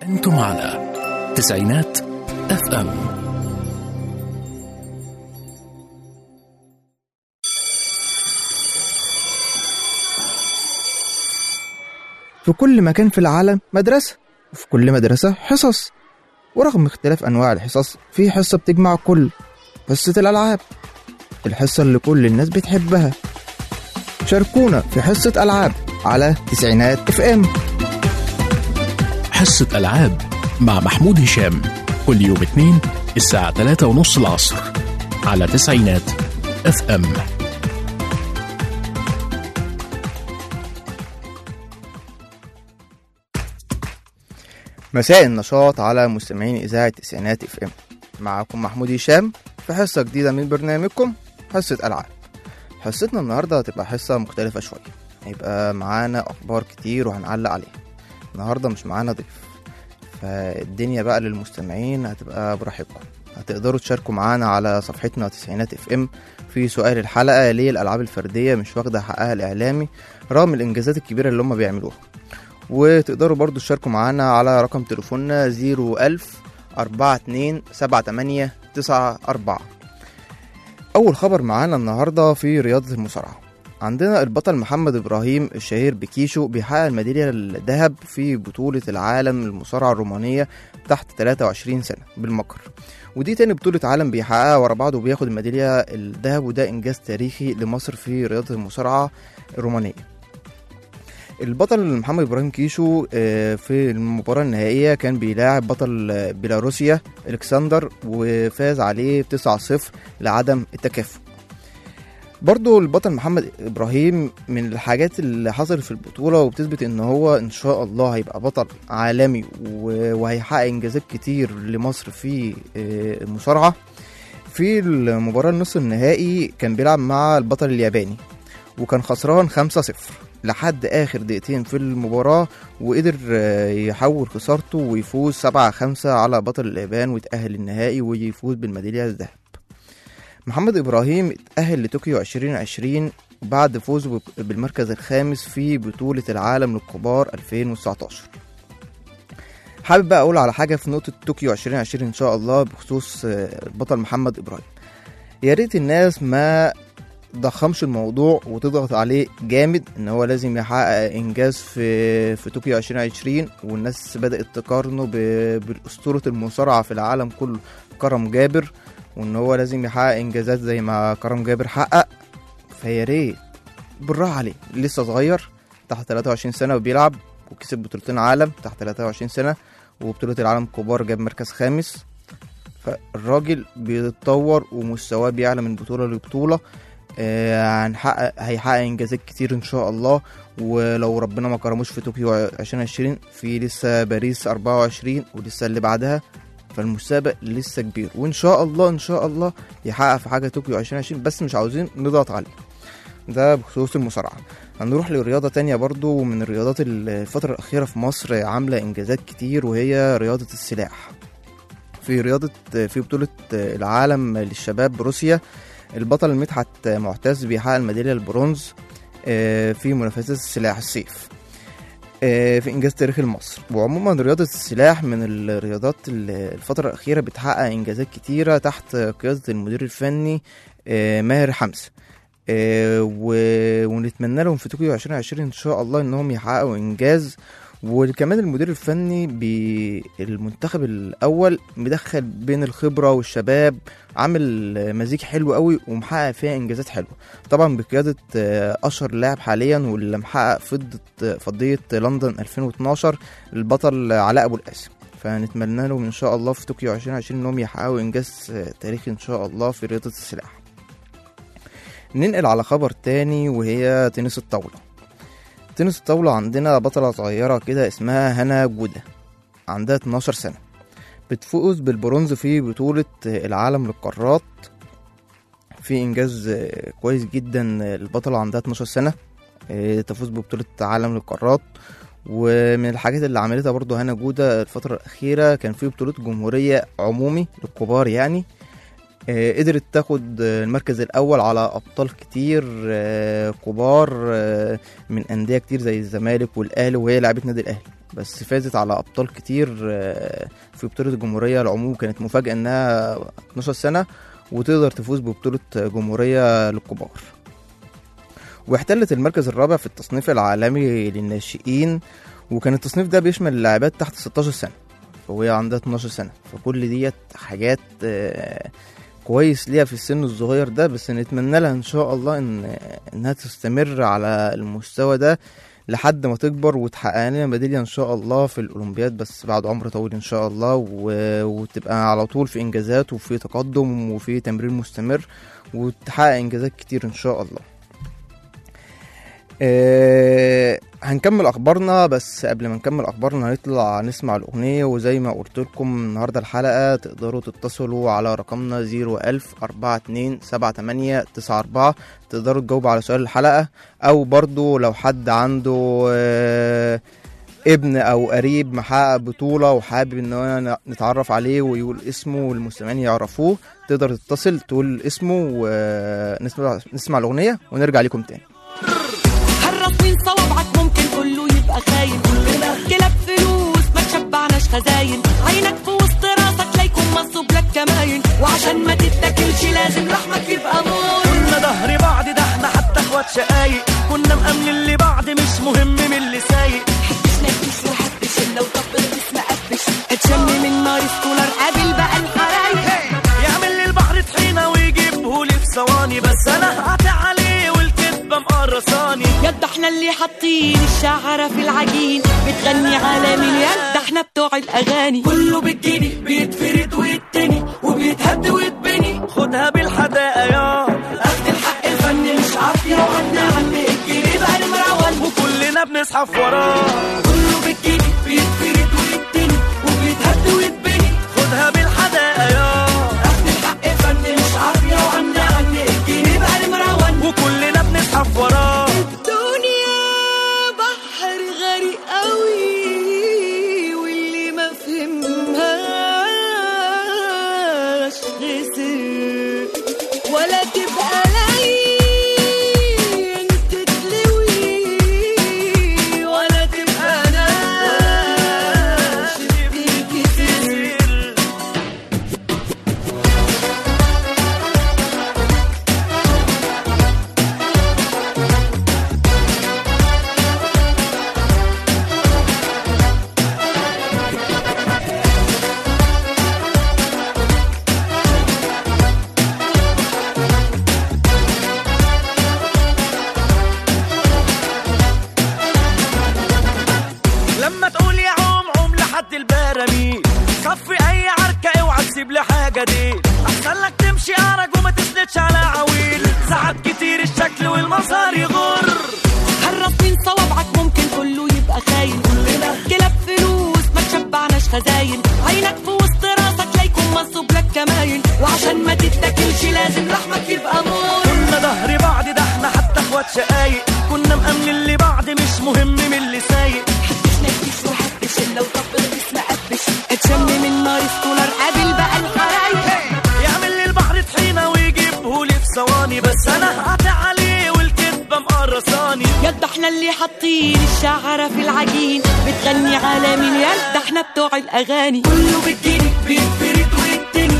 أنتم على تسعينات اف ام في كل مكان في العالم مدرسة وفي كل مدرسة حصص ورغم اختلاف أنواع الحصص في حصة بتجمع الكل حصة الألعاب الحصة اللي كل الناس بتحبها شاركونا في حصة ألعاب على تسعينات اف ام حصة ألعاب مع محمود هشام كل يوم اثنين الساعة 3 ونص العصر على تسعينات اف ام مساء النشاط على مستمعين إذاعة تسعينات اف ام معكم محمود هشام في حصة جديدة من برنامجكم حصة ألعاب حصتنا النهاردة هتبقى حصة مختلفة شوية هيبقى معانا أخبار كتير وهنعلق عليها النهاردة مش معانا ضيف فالدنيا بقى للمستمعين هتبقى براحتكم هتقدروا تشاركوا معانا على صفحتنا تسعينات اف ام في سؤال الحلقة ليه الألعاب الفردية مش واخدة حقها الإعلامي رغم الإنجازات الكبيرة اللي هم بيعملوها وتقدروا برضو تشاركوا معانا على رقم تليفوننا 01000 42 78 94 أول خبر معانا النهاردة في رياضة المصارعة عندنا البطل محمد إبراهيم الشهير بكيشو بيحقق الميدالية الذهب في بطولة العالم المصارعة الرومانية تحت 23 سنة بالمكر ودي تاني بطولة عالم بيحققها ورا بعض وبياخد الميدالية الذهب وده إنجاز تاريخي لمصر في رياضة المصارعة الرومانية البطل محمد ابراهيم كيشو آه، في المباراة النهائية كان بيلاعب بطل آه، بيلاروسيا الكسندر وفاز عليه 9-0 لعدم التكافؤ برضو البطل محمد ابراهيم من الحاجات اللي حصلت في البطولة وبتثبت ان هو ان شاء الله هيبقى بطل عالمي و- وهيحقق انجازات كتير لمصر في آه، المصارعة في المباراة النصف النهائي كان بيلعب مع البطل الياباني وكان خسران 5-0 لحد اخر دقيقتين في المباراة وقدر آه، يحول خسارته ويفوز 7 5 على بطل اليابان ويتأهل النهائي ويفوز بالميدالية الذهب محمد ابراهيم اتأهل لطوكيو 2020 بعد فوزه بالمركز الخامس في بطولة العالم للكبار 2019 حابب بقى اقول على حاجة في نقطة طوكيو 2020 ان شاء الله بخصوص آه، البطل محمد ابراهيم يا ريت الناس ما ضخمش الموضوع وتضغط عليه جامد ان هو لازم يحقق انجاز في في طوكيو 2020 والناس بدات تقارنه ب- بالاسطوره المصارعه في العالم كله كرم جابر وان هو لازم يحقق انجازات زي ما كرم جابر حقق فيا ريت بالراحه عليه لسه صغير تحت 23 سنه وبيلعب وكسب بطولتين عالم تحت 23 سنه وبطوله العالم كبار جاب مركز خامس فالراجل بيتطور ومستواه بيعلى من بطوله لبطوله آه، هنحقق هيحقق انجازات كتير ان شاء الله ولو ربنا ما كرموش في طوكيو 2020 في لسه باريس 24 ولسه اللي بعدها فالمستقبل لسه كبير وان شاء الله ان شاء الله يحقق في حاجه طوكيو 2020 بس مش عاوزين نضغط عليه ده بخصوص المصارعه هنروح لرياضة تانية برضو من الرياضات اللي الفترة الأخيرة في مصر عاملة إنجازات كتير وهي رياضة السلاح في رياضة في بطولة العالم للشباب بروسيا البطل مدحت معتز بيحقق الميدالية البرونز آه، في منافسات السلاح السيف آه، في إنجاز تاريخي لمصر وعموما رياضة السلاح من الرياضات اللي الفترة الأخيرة بتحقق إنجازات كتيرة تحت قيادة المدير الفني آه، ماهر حمزة آه، و- ونتمنى لهم في طوكيو 2020 إن شاء الله إنهم يحققوا إنجاز وكمان المدير الفني بالمنتخب الأول مدخل بين الخبرة والشباب عامل مزيج حلو قوي ومحقق فيها انجازات حلوه طبعا بقياده آه، اشهر لاعب حاليا واللي محقق فضه فضيه لندن 2012 البطل علاء ابو القاسم فنتمنى لهم ان شاء الله في طوكيو 2020 انهم يحققوا انجاز آه، تاريخي ان شاء الله في رياضه السلاح ننقل على خبر تاني وهي تنس الطاوله تنس الطاوله عندنا بطله صغيره كده اسمها هنا جوده عندها 12 سنه بتفوز بالبرونز في بطولة العالم للقارات في إنجاز آه، كويس جدا آه، البطلة عندها 12 سنة آه، تفوز ببطولة عالم للقارات ومن الحاجات اللي عملتها برضو هنا جودة الفترة الأخيرة كان في بطولة جمهورية عمومي للكبار يعني آه، قدرت تاخد آه، المركز الأول على أبطال كتير آه، كبار آه، من أندية كتير زي الزمالك والأهلي وهي لعبت نادي الأهلي بس فازت على ابطال كتير آه، في بطوله الجمهوريه العموم كانت مفاجاه انها 12 سنه وتقدر تفوز ببطوله جمهوريه للكبار واحتلت المركز الرابع في التصنيف العالمي للناشئين وكان التصنيف ده بيشمل اللاعبات تحت 16 سنه وهي عندها 12 سنه فكل ديت حاجات آه، كويس ليها في السن الصغير ده بس نتمنى لها ان شاء الله ان انها تستمر على المستوى ده لحد ما تكبر وتحقق لنا ميداليه ان شاء الله في الاولمبياد بس بعد عمر طويل ان شاء الله و... وتبقى على طول في انجازات وفي تقدم وفي تمرين مستمر وتحقق انجازات كتير ان شاء الله آه هنكمل اخبارنا بس قبل ما نكمل اخبارنا هنطلع نسمع الاغنيه وزي ما قلت لكم النهارده الحلقه تقدروا تتصلوا على رقمنا 01000 42 78 94 تقدروا تجاوبوا على سؤال الحلقه او برضو لو حد عنده آه ابن او قريب محقق بطوله وحابب ان هو نتعرف عليه ويقول اسمه والمستمعين يعرفوه تقدر تتصل تقول اسمه ونسمع نسمع الاغنيه ونرجع لكم تاني حرص من صوابعك ممكن كله يبقى خاين كلنا كلاب فلوس ما تشبعناش خزاين عينك في وسط راسك لا يكون منصوب لك كماين وعشان ما تتاكلش لازم لحمك يبقى مور كنا ظهر بعض ده احنا حتى اخوات شقايق كنا مأمنين لبعض مش مهم من اللي سايق حدش نكش وحدش الا وطبل اسم قبش اتشم من نار سكولر قابل بقى الحرايق يعمل لي البحر طحينة ويجيبه لي في ثواني بس انا هقطع عليه والكذبة مقرصاني يد احنا اللي حاطين الشعرة في العجين بتغني على مليان ده احنا بتوع الاغاني كله بالجني بيتفرد ويتني وبيتهد ويتبني خدها بالحداقة يا اخد الحق الفني مش عافية وعنا عن الجنيه بقى المروان وكلنا بنزحف وراه كله بالجنيه بيتفرد ويتني وبيتهد ويتبني خدها بالحداقة يا اخد الحق الفني مش عافية وعنا عن الجنيه بقى المروان وكلنا بنزحف وراه الدنيا بحر غريق قوي واللي ما فهمهاش خسر ولا تبقى لين تتلوي ولا تبقى ناش تتكسر لما تقول يا عوم عوم لحد البراميل صفي اي عركة اوعى تسيب لي حاجة دي احسن لك تمشي ارج وما تسندش على عويل ساعات كتير الشكل والمظهر يغر حرص من صوابعك ممكن كله يبقى خاين كلنا كلاب فلوس ما تشبعناش خزاين عينك في وسط راسك لا يكون منصوب لك كماين وعشان ما تتاكلش لازم لحمك يبقى مور كنا ظهر بعض ده احنا حتى اخوات شقايق كنا مأمنين لبعض مش مهم من اللي سايق حدش نكش وحدش الا وطبل اسم قبش اتشم من نار سكولر قابل بقى الحرايق يعمل لي البحر طحينة ويجيبه لي في ثواني بس انا هقطع عليه والكذبة مقرصاني يد احنا اللي حاطين الشعرة في العجين بتغني على مليان ده احنا بتوع الاغاني كله بالجني بيتفرد ويتني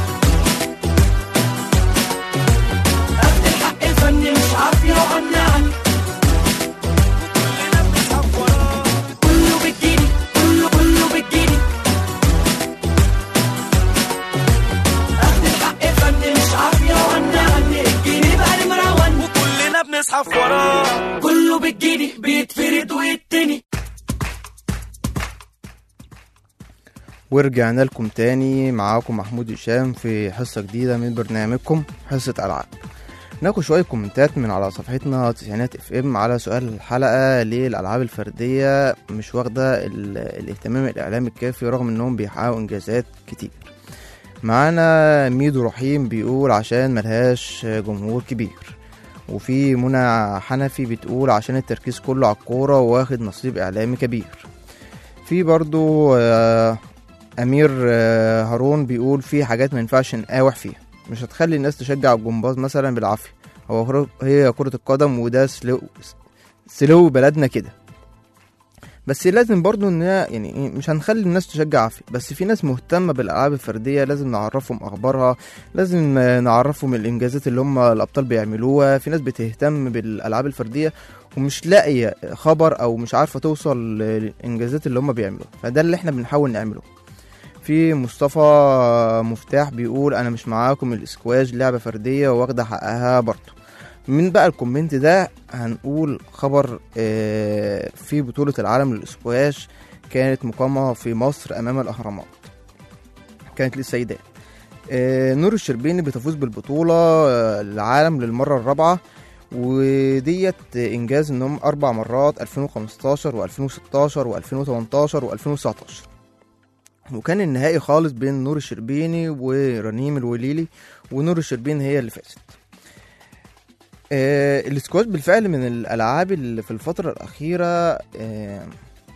اخد الحق الفني مش عافية وعنا عني كلنا بنزحف وراه كله بالجني كله كله بالجني اخد الحق الفني مش عافية وعنا عني الجنيه بقى المروان وكلنا بنزحف وراه كله بالجني بيتفرد ويتني ورجعنا لكم تاني معاكم محمود هشام في حصة جديدة من برنامجكم حصة ألعاب ناخد شوية كومنتات من على صفحتنا تسعينات اف ام على سؤال الحلقة ليه الألعاب الفردية مش واخدة ال- الاهتمام الإعلامي الكافي رغم إنهم بيحققوا إنجازات كتير معانا ميدو رحيم بيقول عشان ملهاش جمهور كبير وفي منى حنفي بتقول عشان التركيز كله على الكورة واخد نصيب إعلامي كبير في برضو آه، امير آه، هارون بيقول في حاجات ما ينفعش نقاوح فيها مش هتخلي الناس تشجع الجمباز مثلا بالعافيه هو كرة- هي كرة القدم وده سلو سلو بلدنا كده بس لازم برضو ان هي- يعني إيه، مش هنخلي الناس تشجع عافية بس في ناس مهتمة بالالعاب الفردية لازم نعرفهم اخبارها لازم آه، نعرفهم الانجازات اللي هم الابطال بيعملوها في ناس بتهتم بالالعاب الفردية ومش لاقية خبر او مش عارفة توصل للانجازات اللي هم بيعملوها فده اللي احنا بنحاول نعمله في مصطفى مفتاح بيقول انا مش معاكم الاسكواج لعبة فردية واخدة حقها برضه من بقى الكومنت ده هنقول خبر آه، في بطولة العالم للاسكواش كانت مقامة في مصر امام الاهرامات كانت للسيدات آه، نور الشربيني بتفوز بالبطولة آه، العالم للمرة الرابعة وديت انجاز انهم اربع مرات 2015 و2016 و2018 و2019 وكان النهائي خالص بين نور الشربيني ورنيم الوليلي ونور الشربيني هي اللي فازت آه السكواش بالفعل من الالعاب اللي في الفتره الاخيره آه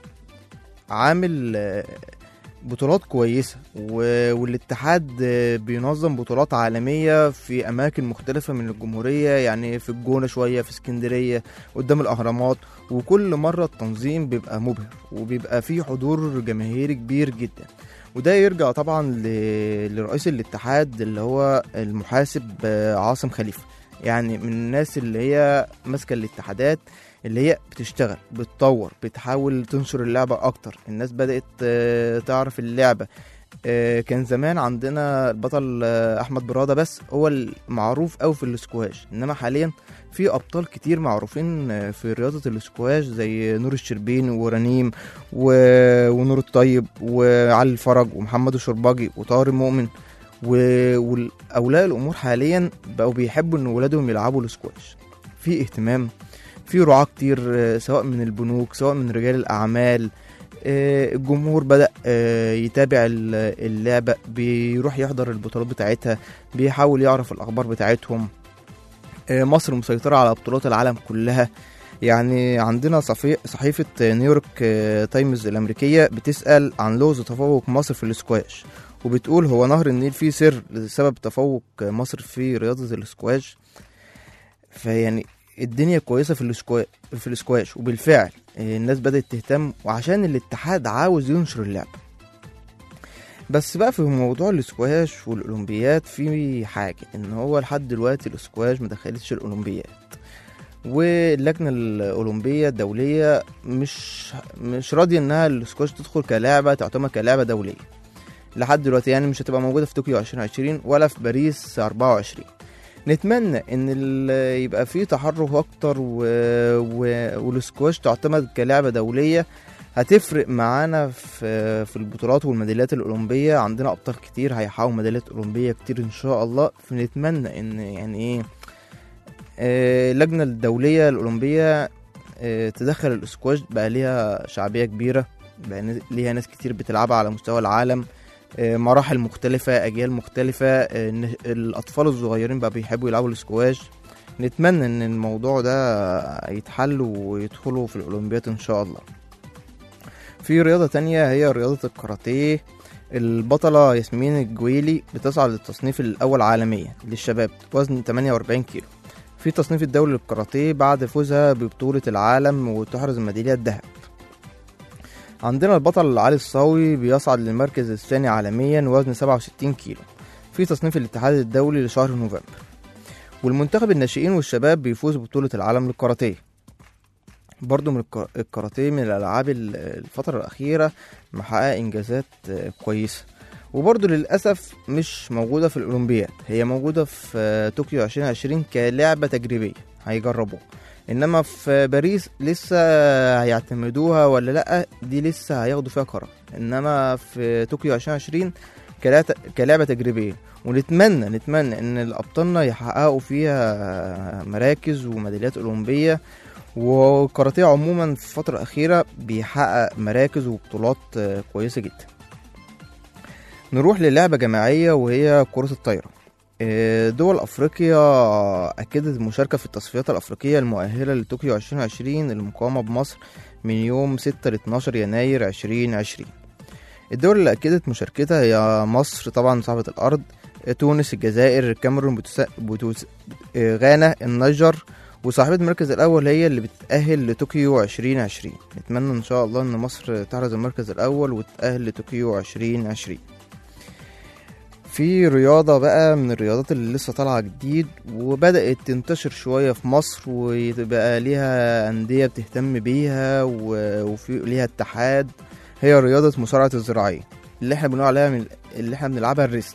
عامل آه بطولات كويسه و- والاتحاد آه، بينظم بطولات عالميه في اماكن مختلفه من الجمهوريه يعني في الجونه شويه في اسكندريه قدام الاهرامات وكل مره التنظيم بيبقى مبهر وبيبقى فيه حضور جماهيري كبير جدا وده يرجع طبعا ل- لرئيس الاتحاد اللي هو المحاسب آه، عاصم خليفه يعني من الناس اللي هي ماسكه الاتحادات اللي هي بتشتغل بتطور بتحاول تنشر اللعبه اكتر الناس بدات آه، تعرف اللعبه آه، كان زمان عندنا البطل آه، احمد براده بس هو المعروف قوي في الاسكواش انما حاليا في ابطال كتير معروفين آه، في رياضه الاسكواش زي نور الشربين ورنيم و... ونور الطيب وعلي الفرج ومحمد الشرباجي وطارق مؤمن و... واولياء الامور حاليا بقوا بيحبوا ان ولادهم يلعبوا الاسكواش في اهتمام في رعاة كتير آه، سواء من البنوك سواء من رجال الاعمال آه، الجمهور بدأ آه، يتابع ال- اللعبة بيروح يحضر البطولات بتاعتها بيحاول يعرف الأخبار بتاعتهم آه، مصر مسيطرة على بطولات العالم كلها يعني عندنا صفي- صحيفة نيويورك آه، تايمز الأمريكية بتسأل عن لغز تفوق مصر في الاسكواش وبتقول هو نهر النيل فيه سر لسبب تفوق مصر في رياضة الاسكواش فيعني الدنيا كويسة في الاسكواش في الاسكواش وبالفعل آه، الناس بدأت تهتم وعشان الاتحاد عاوز ينشر اللعبة بس بقى في موضوع الاسكواش والاولمبيات في حاجة ان هو لحد دلوقتي الاسكواش مدخلتش الاولمبيات واللجنة الأولمبية الدولية مش مش راضية إنها السكواش تدخل كلعبة تعتبر كلعبة دولية لحد دلوقتي يعني مش هتبقى موجودة في طوكيو 2020 ولا في باريس 24 نتمنى ان ال- يبقى في تحرك اكتر و... و... والسكواش تعتمد كلعبة دولية هتفرق معانا في في البطولات والميداليات الأولمبية عندنا أبطال كتير هيحققوا ميداليات أولمبية كتير إن شاء الله فنتمنى إن يعني إيه آه، اللجنة الدولية الأولمبية آه، تدخل الاسكواش بقى ليها شعبية كبيرة بقى ن- ليها ناس كتير بتلعبها على مستوى العالم آه، مراحل مختلفة أجيال مختلفة آه، إن الأطفال الصغيرين بقى بيحبوا يلعبوا الاسكواش نتمنى إن الموضوع ده يتحل ويدخلوا في الأولمبياد إن شاء الله في رياضة تانية هي رياضة الكاراتيه البطلة ياسمين الجويلي بتصعد للتصنيف الأول عالميا للشباب وزن 48 كيلو في تصنيف الدولي للكاراتيه بعد فوزها ببطولة العالم وتحرز ميدالية الذهب عندنا البطل علي الصاوي بيصعد للمركز الثاني عالميا وزن 67 كيلو في تصنيف الاتحاد الدولي لشهر نوفمبر والمنتخب الناشئين والشباب بيفوز ببطولة العالم للكاراتيه برضو من الكا- الكاراتيه من الألعاب ال- الفترة الأخيرة محقق إنجازات آه، كويسة وبرضو للأسف مش موجودة في الأولمبياد هي موجودة في آه، طوكيو 2020 كلعبة تجريبية هيجربوها إنما في باريس لسه هيعتمدوها ولا لأ دي لسه هياخدوا فيها قرار إنما في طوكيو 2020 كلعبة كلعبة تجريبية ونتمنى نتمنى إن الأبطالنا يحققوا فيها مراكز وميداليات أولمبية والكاراتيه عموما في الفترة الأخيرة بيحقق مراكز وبطولات آه، كويسة جدا نروح للعبة جماعية وهي كرة الطايرة آه، دول أفريقيا أكدت المشاركة في التصفيات الأفريقية المؤهلة لطوكيو 2020 المقامة بمصر من يوم 6 ل 12 يناير 2020 الدول اللي أكدت مشاركتها هي مصر طبعا صاحبة الأرض آه، تونس الجزائر الكاميرون بوتس... بوتس... آه، غانا النيجر وصاحبة المركز الأول هي اللي بتتأهل لطوكيو 2020 نتمنى إن شاء الله إن مصر تحرز المركز الأول وتتأهل لطوكيو 2020 في رياضة بقى من الرياضات اللي لسه طالعة جديد وبدأت تنتشر شوية في مصر ويبقى ليها أندية بتهتم بيها و- وفي ليها اتحاد هي رياضة مصارعة الزراعية اللي احنا بنقول عليها من اللي احنا بنلعبها الريست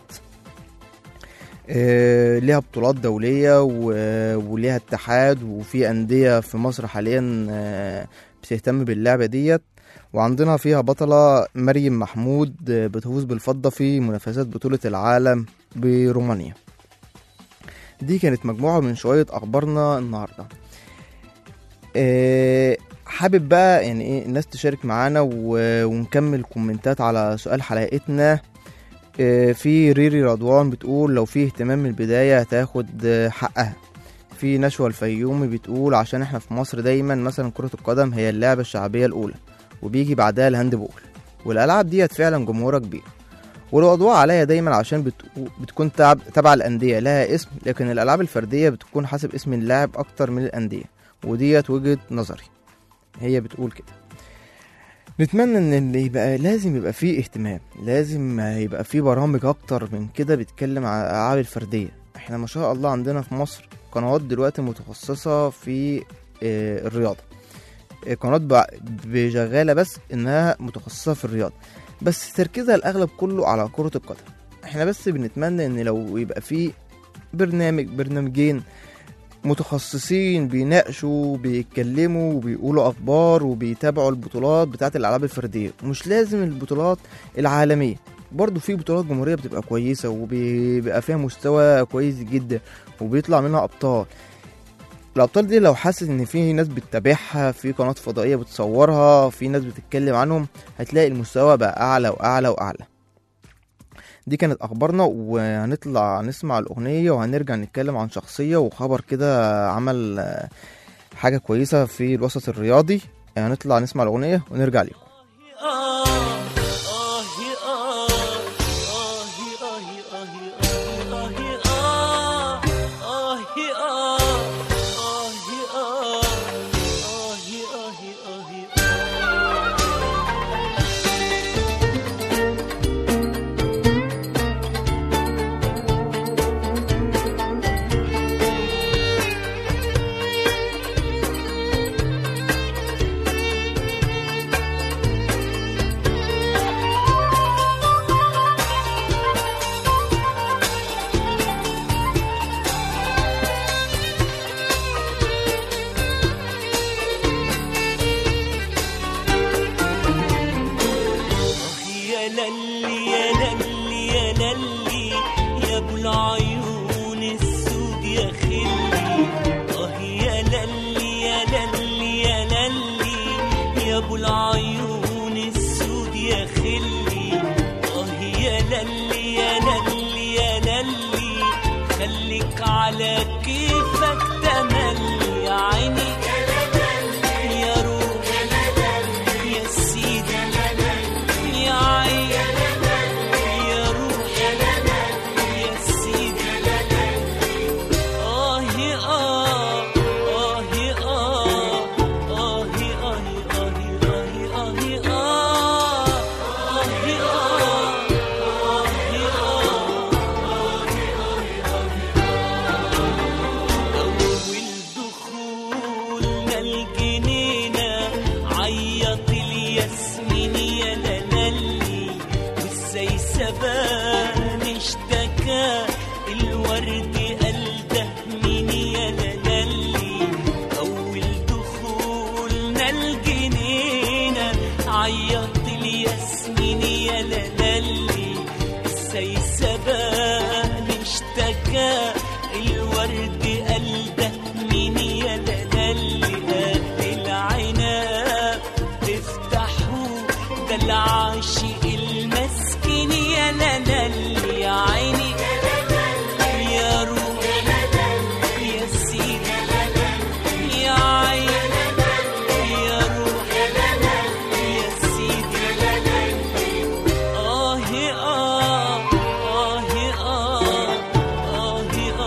آه، ليها بطولات دولية و- وليها اتحاد وفي أندية في مصر حاليا آه، بتهتم باللعبة ديت وعندنا فيها بطلة مريم محمود آه، بتفوز بالفضة في منافسات بطولة العالم برومانيا دي كانت مجموعة من شوية أخبارنا النهاردة آه، حابب بقى يعني ايه الناس تشارك معانا و- ونكمل كومنتات على سؤال حلقتنا آه، في ريري رضوان بتقول لو في اهتمام من البداية هتاخد آه، حقها في نشوى الفيومي بتقول عشان احنا في مصر دايما مثلا كرة القدم هي اللعبة الشعبية الأولى وبيجي بعدها الهاند بول والألعاب ديت فعلا جمهورها كبير والأضواء عليها دايما عشان بت- بتكون تبع تبع الأندية لها اسم لكن الألعاب الفردية بتكون حسب اسم اللاعب أكتر من الأندية وديت وجهة نظري هي بتقول كده نتمنى ان اللي يبقى لازم يبقى فيه اهتمام لازم يبقى فيه برامج اكتر من كده بتتكلم عن الالعاب الفرديه احنا ما شاء الله عندنا في مصر قنوات دلوقتي متخصصه في آه، الرياضه آه، قنوات بع- شغاله بس انها متخصصه في الرياضه بس تركيزها الاغلب كله على كره القدم احنا بس بنتمنى ان لو يبقى فيه برنامج برنامجين متخصصين بيناقشوا بيتكلموا وبيقولوا اخبار وبيتابعوا البطولات بتاعه الالعاب الفرديه مش لازم البطولات العالميه برضه في بطولات جمهوريه بتبقى كويسه وبيبقى فيها مستوى كويس جدا وبيطلع منها ابطال الابطال دي لو حاسس ان في ناس بتتابعها في قناه فضائيه بتصورها في ناس بتتكلم عنهم هتلاقي المستوى بقى اعلى واعلى واعلى دي كانت اخبارنا وهنطلع نسمع الاغنيه وهنرجع نتكلم عن شخصيه وخبر كده عمل آه، حاجه كويسه في الوسط الرياضي هنطلع نسمع الاغنيه ونرجع لكم آه آه آه آه آه آه آه آه آه يا للي يا للي يا للي يا ابو العيون السود يا خلي اه يا للي يا للي يا للي يا ابو العيون السود يا خلي اه يا للي يا للي يا للي خليك على كيفك تملي يا عيني يا روح يا سيدي يا عين يا روح يا سيدي آه آه آه آه آه آه آه آه آه أول دخولنا الجنينة عيط الياسمين يا لالي والسيسبان اشتكى الورد قال ده مين يا لالي أول دخولنا الجنينة عيط الياسمين يا لالي السيسبان اشتكى الورد قال ده مين يا لالي قد العناب افتحوا ده العاشق المسكين يا لالي يا عيني يا روح يا سيدي يا عين يا روح يا سيدي آه آه آه آه آه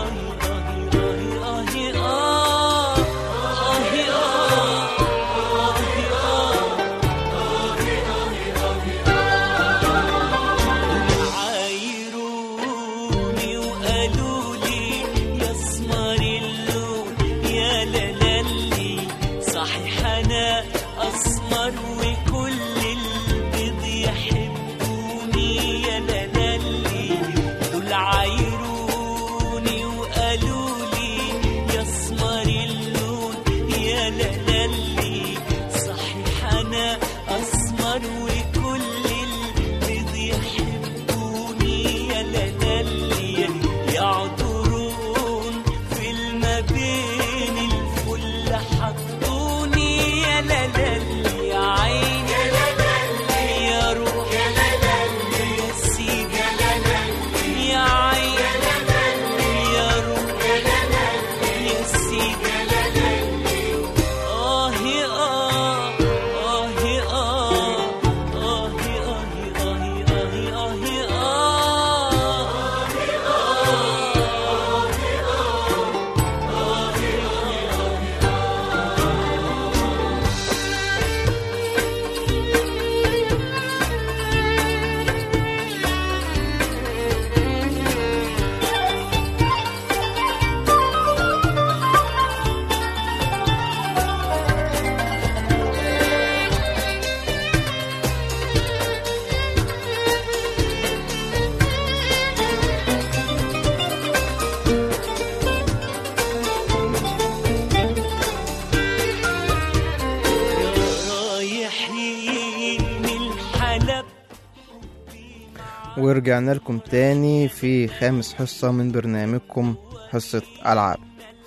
ورجعنا لكم تاني في خامس حصة من برنامجكم حصة ألعاب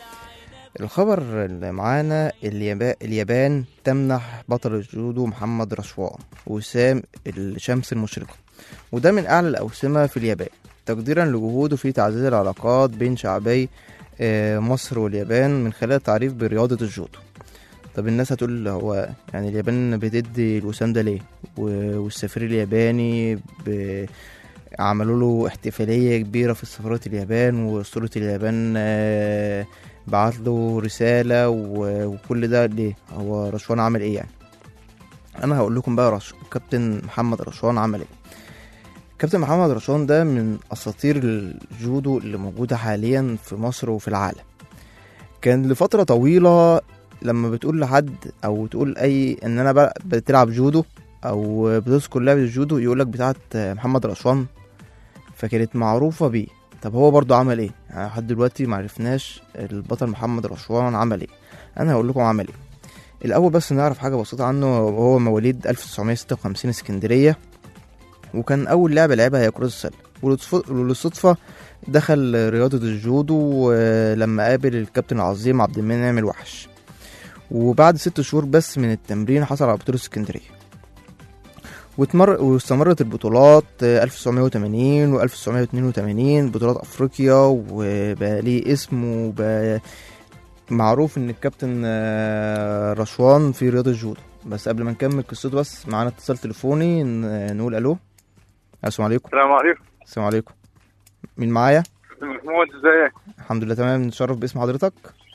الخبر اللي معانا اليابان, اليابان تمنح بطل الجودو محمد رشوان وسام الشمس المشرقة وده من أعلى الأوسمة في اليابان تقديرا لجهوده في تعزيز العلاقات بين شعبي آه، مصر واليابان من خلال التعريف برياضة الجودو طب الناس هتقول هو يعني اليابان بتدي الوسام ده ليه و- والسفير الياباني ب... عملوا له احتفالية كبيرة في سفارة اليابان وأسطورة اليابان آه، بعت له رسالة و- وكل ده ليه هو رشوان عمل ايه يعني انا هقول لكم بقى رش... كابتن محمد رشوان عمل ايه كابتن محمد رشوان ده من اساطير الجودو اللي موجودة حاليا في مصر وفي العالم كان لفترة طويلة لما بتقول لحد او تقول اي ان انا بقى بتلعب جودو او بتذكر لعبة الجودو يقولك بتاعت محمد رشوان فكانت معروفة بيه طب هو برضو عمل ايه يعني لحد دلوقتي معرفناش البطل محمد رشوان عمل ايه انا هقول لكم عمل ايه الاول بس نعرف حاجة بسيطة عنه هو مواليد 1956 اسكندرية وكان اول لعبة لعبها هي كرة السلة وللصف- وللصدفة دخل رياضة الجودو آه، لما قابل الكابتن العظيم عبد المنعم الوحش وبعد ست شهور بس من التمرين حصل على بطولة اسكندرية واتمر... واستمرت البطولات آه، 1980 و 1982 بطولات افريقيا وبقى ليه اسم وبقى معروف ان الكابتن آه، رشوان في رياضة الجودو بس قبل ما نكمل قصته بس معانا اتصال تليفوني ن- نقول الو السلام عليكم السلام عليكم السلام عليكم مين معايا محمود ازيك الحمد لله تمام نتشرف باسم حضرتك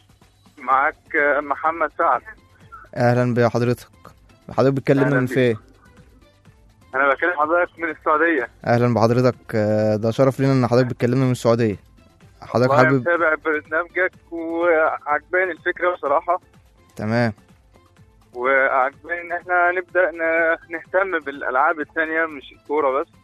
معاك آه، محمد سعد اهلا بحضرتك حضرتك بتكلمنا أهلاً من بيك. فين انا بكلم حضرتك من السعوديه اهلا بحضرتك آه، ده شرف لينا ان حضرتك بتكلمنا من السعوديه حضرتك والله حابب متابع برنامجك وعجباني الفكره بصراحه تمام وعجباني ان احنا نبدا ن- نهتم بالالعاب التانية مش الكوره بس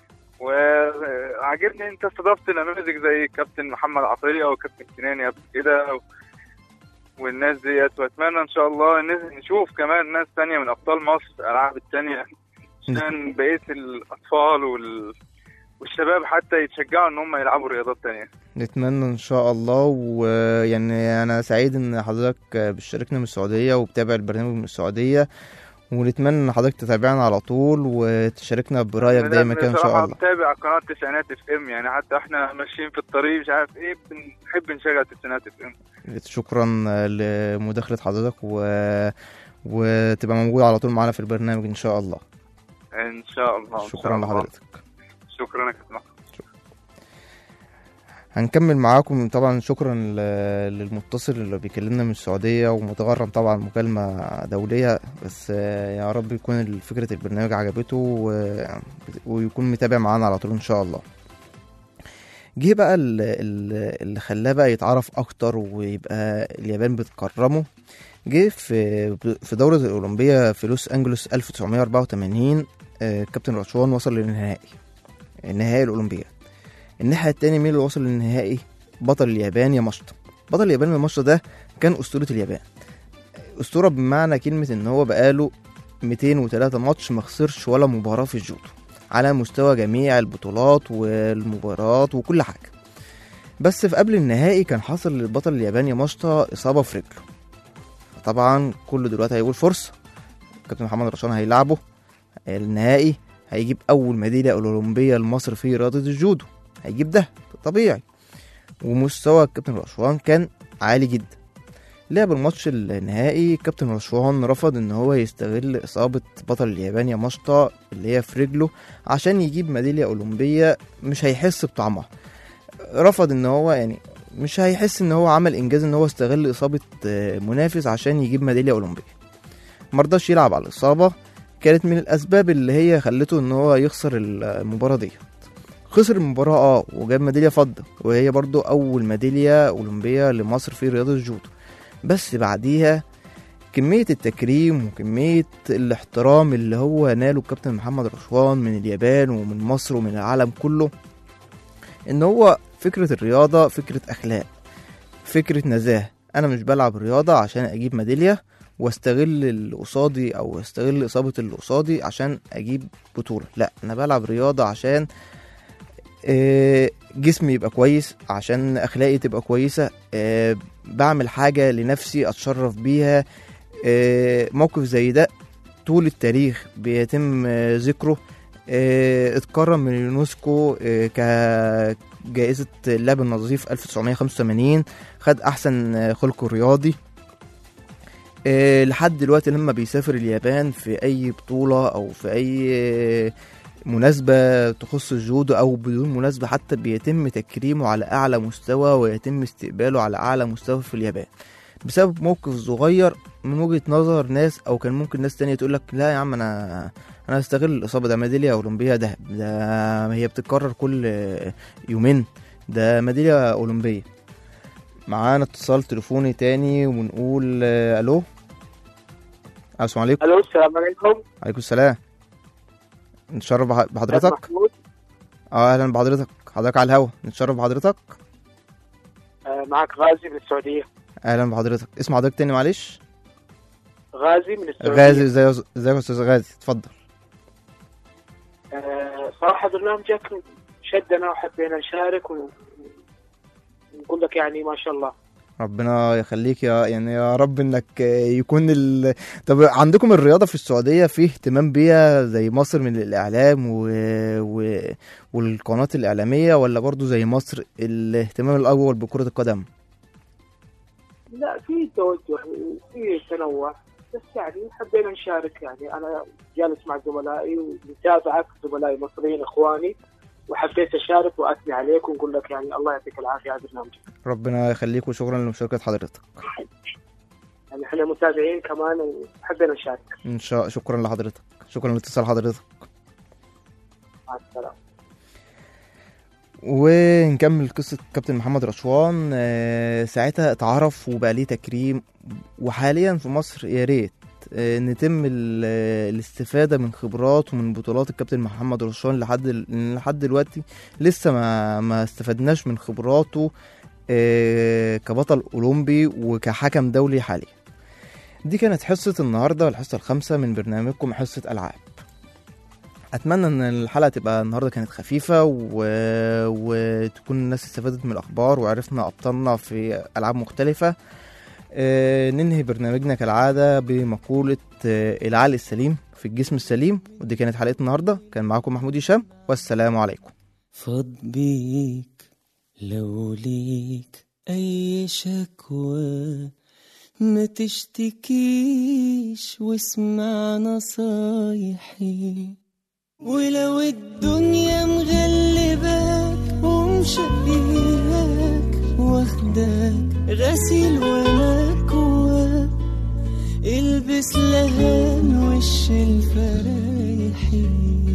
وعجبني انت استضفت نماذج زي كابتن محمد عطيه وكابتن كناني قبل كده و... والناس ديت واتمنى ان شاء الله إن نشوف كمان ناس تانية من ابطال مصر في الالعاب التانية عشان بقيه الاطفال وال... والشباب حتى يتشجعوا ان هم يلعبوا رياضات تانية نتمنى ان شاء الله ويعني انا سعيد ان حضرتك بتشاركنا من السعوديه وبتابع البرنامج من السعوديه ونتمنى ان حضرتك تتابعنا على طول وتشاركنا برايك أنا دايما كده ان شاء بصراحة الله بتابع قناة تسعينات اف ام يعني حتى احنا ماشيين في الطريق مش عارف ايه بنحب نشغل تسعينات اف ام شكرا لمداخله حضرتك و... وتبقى موجود على طول معانا في البرنامج ان شاء الله ان شاء الله إن شاء شكرا الله. لحضرتك شكرا يا كابتن أحمد. هنكمل معاكم طبعا شكرا ل- للمتصل اللي بيكلمنا من السعودية ومتغرم طبعا مكالمة دولية بس آه، يا رب يكون فكرة البرنامج عجبته و- ويكون متابع معانا على طول ان شاء الله جه بقى ال- ال- اللي خلاه بقى يتعرف اكتر ويبقى اليابان بتكرمه جه في في دورة الأولمبية في لوس أنجلوس 1984 آه، كابتن رشوان وصل للنهائي النهائي الأولمبياد الناحية التانية مين اللي وصل للنهائي بطل اليابان ياماشتا بطل اليابان ياماشتا ده كان أسطورة اليابان أسطورة بمعنى كلمة إن هو بقاله 203 ماتش ما خسرش ولا مباراة في الجودو على مستوى جميع البطولات والمباريات وكل حاجة بس في قبل النهائي كان حصل للبطل الياباني ياماشتا إصابة في رجله طبعا كله دلوقتي هيقول فرصة كابتن محمد رشوان هيلعبه النهائي هيجيب أول ميدالية أولمبية لمصر في رياضة الجودو هيجيب ده طبيعي ومستوى الكابتن رشوان كان عالي جدا لعب الماتش النهائي كابتن رشوان رفض ان هو يستغل اصابة بطل اليابان ياماشتا اللي هي في رجله عشان يجيب ميدالية اولمبية مش هيحس بطعمها رفض ان هو يعني مش هيحس ان هو عمل انجاز ان هو استغل اصابة آه، منافس عشان يجيب ميدالية اولمبية مرضاش يلعب على الاصابة كانت من الاسباب اللي هي خلته ان هو يخسر المباراة دي خسر المباراة اه وجاب ميدالية فضة وهي برضو أول ميدالية أولمبية لمصر في رياضة الجودو بس بعديها كمية التكريم وكمية الاحترام اللي هو ناله الكابتن محمد رشوان من اليابان ومن مصر ومن العالم كله ان هو فكرة الرياضة فكرة أخلاق فكرة نزاهة أنا مش بلعب رياضة عشان أجيب ميدالية واستغل اللي قصادي او استغل اصابه اللي قصادي عشان اجيب بطوله لا انا بلعب رياضه عشان آه، جسمي يبقى كويس عشان اخلاقي تبقى كويسه آه، بعمل حاجه لنفسي اتشرف بيها آه، موقف زي ده طول التاريخ بيتم آه، ذكره آه، اتكرم من اليونسكو آه، كجائزة اللعب النظيف 1985 خد أحسن آه، خلق رياضي آه، لحد دلوقتي لما بيسافر اليابان في أي بطولة أو في أي آه، مناسبة تخص الجودو أو بدون مناسبة حتى بيتم تكريمه على أعلى مستوى ويتم استقباله على أعلى مستوى في اليابان بسبب موقف صغير من وجهة نظر ناس أو كان ممكن ناس تانية تقول لك لا يا عم أنا أنا هستغل الإصابة ده ميدالية أولمبية دهب ده هي بتتكرر كل يومين ده ميدالية أولمبية معانا اتصال تليفوني تاني ونقول آه، ألو السلام عليكم الو السلام عليكم عليكم السلام نتشرف بح- أستاذ بحضرتك محمود اه اهلا بحضرتك حضرتك على الهوا نتشرف بحضرتك آه، معك غازي من السعوديه اهلا بحضرتك اسم حضرتك تاني معلش غازي من السعوديه غازي ازاي ازيك يا استاذ غازي اتفضل آه، صراحه برنامجك شدنا وحبينا نشارك و- ونقول لك يعني ما شاء الله ربنا يخليك يا يعني يا رب انك يكون ال... طب عندكم الرياضه في السعوديه فيه اهتمام بيها زي مصر من الاعلام و... و... والقناه الاعلاميه ولا برضو زي مصر الاهتمام الاول بكره القدم لا في توجه في تنوع بس يعني حبينا نشارك يعني انا جالس مع زملائي ومتابعك زملائي مصريين اخواني وحبيت اشارك واثني عليك ونقول لك يعني الله يعطيك العافيه على برنامجك ربنا يخليك وشكرا لمشاركه حضرتك يعني احنا متابعين كمان وحبينا نشارك ان شاء شكرا لحضرتك شكرا لاتصال حضرتك مع السلامه ونكمل قصة كابتن محمد رشوان آه، ساعتها اتعرف وبقى ليه تكريم وحاليا في مصر يا ريت آه، نتم ال- آه، الاستفادة من خبرات ومن بطولات الكابتن محمد رشوان لحد ال- لحد دلوقتي لسه ما ما استفدناش من خبراته آه، كبطل أولمبي وكحكم دولي حاليا دي كانت حصة النهاردة الحصة الخامسة من برنامجكم حصة ألعاب اتمنى ان الحلقه تبقى النهارده كانت خفيفه و... وتكون الناس استفادت من الاخبار وعرفنا ابطالنا في العاب مختلفه آه، ننهي برنامجنا كالعاده بمقوله آه، العقل السليم في الجسم السليم ودي كانت حلقه النهارده كان معاكم محمود هشام والسلام عليكم فاض بيك لو ليك أي شكوى ما تشتكيش واسمع نصايحي ولو الدنيا مغلباك ومشقياك واخداك غسيل ومكواك البس لهان وش الفرايحي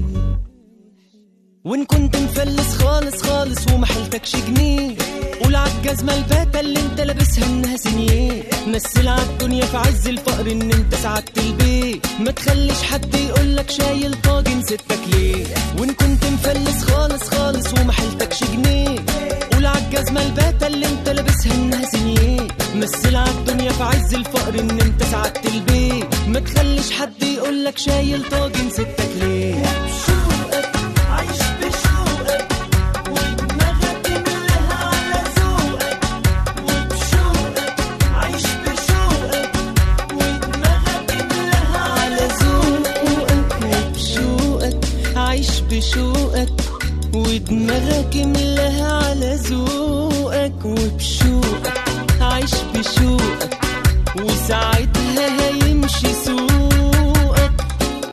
وان كنت مفلس خالص خالص وما حيلتكش جنيه قول عالجزمة الباتة اللي انت لابسها انها سنيه مثل عالدنيا في عز الفقر ان انت سعدت البيت ما تخليش حد يقولك شايل طاجن ستك ليه وان كنت مفلس خالص خالص وما حيلتكش جنيه قول عالجزمة الباتة اللي انت لابسها انها سنيه مثل عالدنيا في عز الفقر ان انت سعدت البيت ما تخليش حد يقولك شايل طاجن ستك ليه عايش بشوقك ودماغك ملها على ذوقك وبشوقك عايش بشوقك ودماغك ملها على ذوقك وبشوقك عايش بشوقك ودماغك ملها على ذوقك وبشوقك عايش بشوقك وساعتها هيمشي سوقك